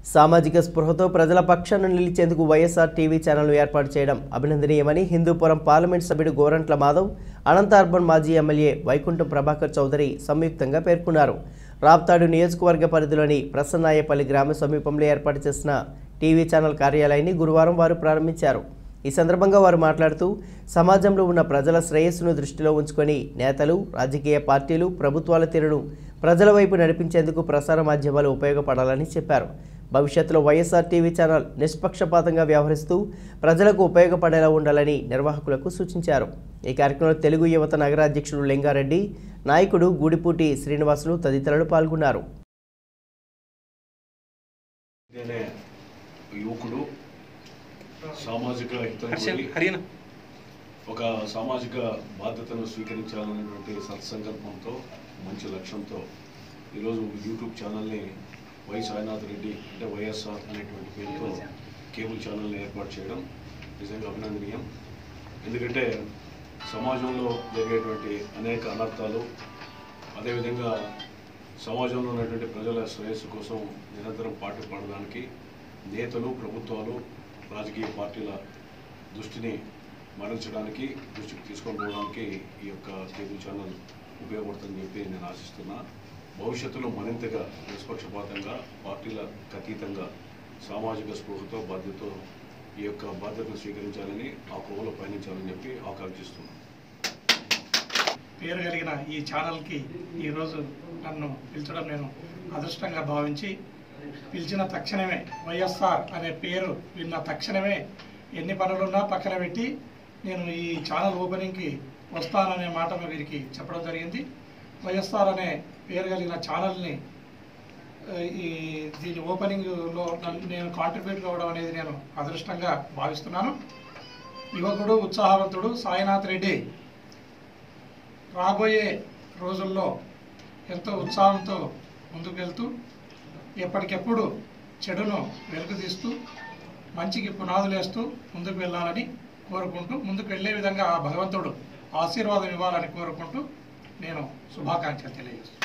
సామాజిక స్పృహతో ప్రజల పక్షాన నిలిచేందుకు వైఎస్ఆర్ టీవీ ఛానల్ ఏర్పాటు చేయడం అభినందనీయమని హిందూపురం పార్లమెంట్ సభ్యుడు గోరంట్ల మాధవ్ అనంత అర్బన్ మాజీ ఎమ్మెల్యే వైకుంఠం ప్రభాకర్ చౌదరి సంయుక్తంగా పేర్కొన్నారు రాప్తాడు నియోజకవర్గ పరిధిలోని ప్రసన్నాయపల్లి గ్రామ సమీపంలో ఏర్పాటు చేసిన టీవీ ఛానల్ కార్యాలయాన్ని గురువారం వారు ప్రారంభించారు ఈ సందర్భంగా వారు మాట్లాడుతూ సమాజంలో ఉన్న ప్రజల శ్రేయస్సును దృష్టిలో ఉంచుకొని నేతలు రాజకీయ పార్టీలు ప్రభుత్వాల తీరును ప్రజల వైపు నడిపించేందుకు ప్రసార మాధ్యమాలు ఉపయోగపడాలని చెప్పారు భవిష్యత్తులో వైఎస్ఆర్ టీవీ ఛానల్ నిష్పక్షపాతంగా వ్యవహరిస్తూ ప్రజలకు ఉపయోగపడేలా ఉండాలని నిర్వాహకులకు సూచించారు ఈ కార్యక్రమంలో తెలుగు యువత నగర అధ్యక్షుడు లింగారెడ్డి నాయకుడు గూడిపూటి శ్రీనివాసులు తదితరులు పాల్గొన్నారు నేనే యువకుడు సామాజిక హితం హర్షన్ కోరి హరియానా ఒక సామాజిక బాధ్యతను స్వీకరించాలనేటువంటి సత్సంకల్పంతో మంచి లక్ష్యంతో ఈరోజు యూట్యూబ్ ఛానల్ని వై సాయినాథ్ రెడ్డి అంటే వైఎస్ఆర్ అనేటువంటి పేరుతో కేబుల్ ఛానల్ని ఏర్పాటు చేయడం నిజంగా అభినందనీయం ఎందుకంటే సమాజంలో జరిగేటువంటి అనేక అనర్థాలు అదేవిధంగా సమాజంలో ఉన్నటువంటి ప్రజల శ్రేయస్సు కోసం నిరంతరం పాటుపడడానికి నేతలు ప్రభుత్వాలు రాజకీయ పార్టీల దృష్టిని మరల్చడానికి దృష్టికి తీసుకొని పోవడానికి ఈ యొక్క కేబుల్ ఛానల్ ఉపయోగపడుతుందని చెప్పి నేను ఆశిస్తున్నా భవిష్యత్తులో మరింతగా నిష్పక్షపాతంగా పార్టీలకు అతీతంగా సామాజిక స్పృహతో బాధ్యతతో ఈ యొక్క బాధ్యతను స్వీకరించాలని ఆ కోవలో పయనించాలని చెప్పి ఆకాంక్షిస్తున్నాను పేరు కలిగిన ఈ ఛానల్కి ఈరోజు నన్ను పిలిచడం నేను అదృష్టంగా భావించి పిలిచిన తక్షణమే వైఎస్ఆర్ అనే పేరు విన్న తక్షణమే ఎన్ని పనులున్నా పక్కన పెట్టి నేను ఈ ఛానల్ ఓపెనింగ్కి వస్తాననే మాటను వీరికి చెప్పడం జరిగింది వైఎస్ఆర్ అనే పేరు కలిగిన ఛానల్ని ఆ, ఈ దీని ఓపెనింగ్లో నన్ను నేను కాంట్రిబ్యూట్ కావడం అనేది నేను అదృష్టంగా భావిస్తున్నాను యువకుడు ఉత్సాహవంతుడు సాయినాథ్ రెడ్డి రాబోయే రోజుల్లో ఎంతో ఉత్సాహంతో ముందుకు వెళ్తూ ఎప్పటికెప్పుడు చెడును వెలుగుతీస్తూ మంచికి పునాదులు వేస్తూ ముందుకు వెళ్ళాలని కోరుకుంటూ ముందుకు వెళ్ళే విధంగా ఆ భగవంతుడు ఆశీర్వాదం ఇవ్వాలని కోరుకుంటూ నేను శుభాకాంక్షలు తెలియజేస్తున్నాను